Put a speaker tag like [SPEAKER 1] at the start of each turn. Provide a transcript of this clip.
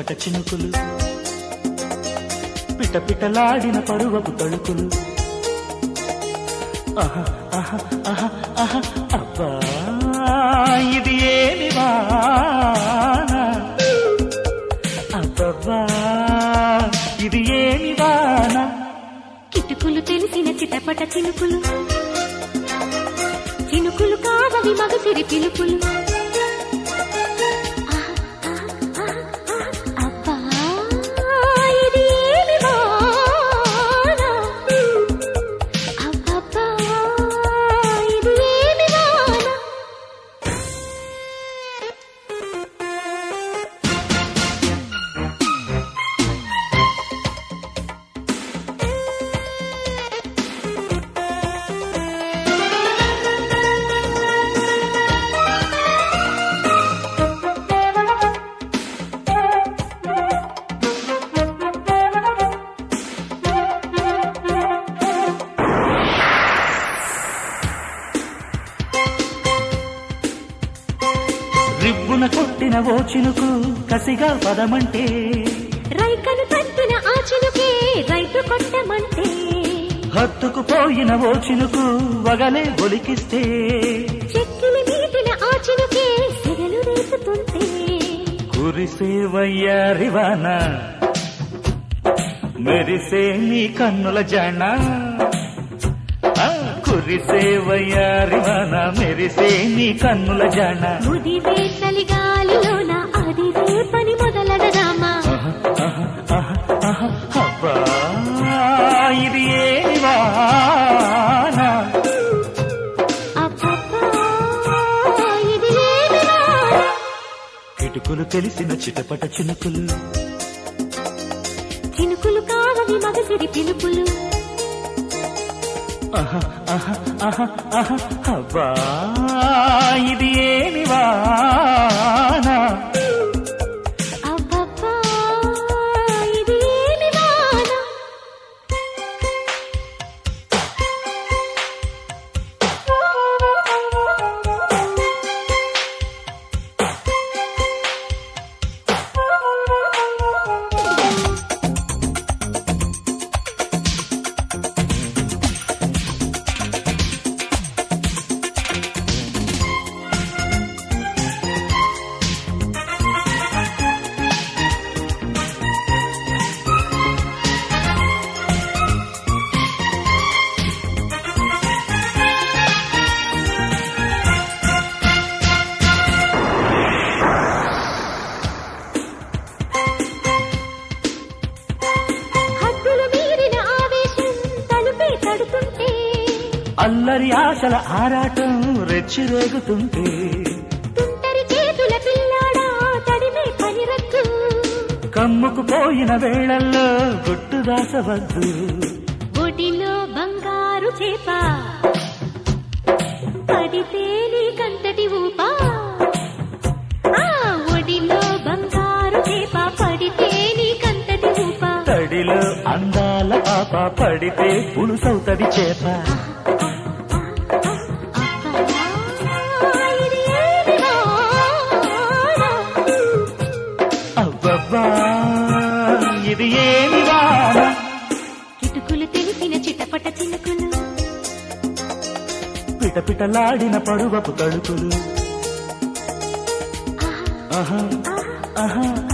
[SPEAKER 1] చిటపట చినుకులు పిట పిటలాడిన పరువపు తడుకులు ఆహా ఆహా ఆహా ఆహా అబ్బా ఇది ఏమి వాన అబ్బబ్బా ఇది ఏమి వాన
[SPEAKER 2] కిటుకులు తెలిసిన చిటపట చినుకులు చినుకులు కావవి మగసిరి పిలుపులు ఆహ్, ఆహ్, ఆహ్, ఆహ్, అబ్బా, ఇది ఏమి వాన? అబ్బబ్బా, ఇది ఏమి వాన?
[SPEAKER 1] రిబ్బున కొట్టిన ఓ చినుకు కసిగా పదమంటే
[SPEAKER 2] రైకను తట్టిన ఆ చినుకే రైతు కొట్టమంటే
[SPEAKER 1] హత్తుకు పోయిన ఓ చినుకు వగలే ఒలికిస్తే
[SPEAKER 2] చెక్కిలి మీటిన ఆ చినుకే సెగలు రేపుతుంటే
[SPEAKER 1] కురిసే వయ్యారివాన మెరిసే నీ కన్నుల జన ఆ, కురిసే వయ్యారివాన మెరిసే నీ కన్నుల జన
[SPEAKER 2] ముదిరే చలిగాలిలోన అది రేపని మొదలడదామా
[SPEAKER 1] ఆహా, ఆహా, ఆహా, ఆహా, అబ్బా, ఇది ఏమి వాన
[SPEAKER 2] అబ్బబ్బా, ఇది ఏమి వాన?
[SPEAKER 1] కిటుకులు తెలిసిన చిటపట చినుకులు
[SPEAKER 2] చినుకులు కావవి మగసిరి పిలుపులు
[SPEAKER 1] ఆహా, ఆహా, ఆహా, ఆహా, అబ్బా, ఇది ఏమి వాన
[SPEAKER 2] అబ్బబ్బా, ఇది ఏమి వాన? హద్దులు మీరిన ఆవేశం తలుపే తడుతుంటే
[SPEAKER 1] అల్లరి ఆశల ఆరాటం రెచ్చిరేగుతుంటే
[SPEAKER 2] తుంటరి చేతుల పిల్లాడా తడిమే పనిరక్కు
[SPEAKER 1] కమ్ముకు పోయిన వేళల్లో గుట్టు దాసవద్దు
[SPEAKER 2] ఒడిలో బంగారు చేప పడితే నీకంతటి ఊపా ఆ ఒడిలో బంగారు చేప పడితే నీకంతటి ఊపా
[SPEAKER 1] తడిలో అందాల పాప పడితే పులుసవుతది చేప
[SPEAKER 2] అబ్బా, ఇది ఏమి వాన?
[SPEAKER 1] అబ్బబ్బా ఇది ఏమి వాన
[SPEAKER 2] కిటుకులు తెలిసిన చిటపట చినుకులు
[SPEAKER 1] పిటపిటలాడిన పరువపు తడుకులు
[SPEAKER 2] ఆహా,
[SPEAKER 1] ఆహా
[SPEAKER 2] ఆహా,
[SPEAKER 1] ఆహా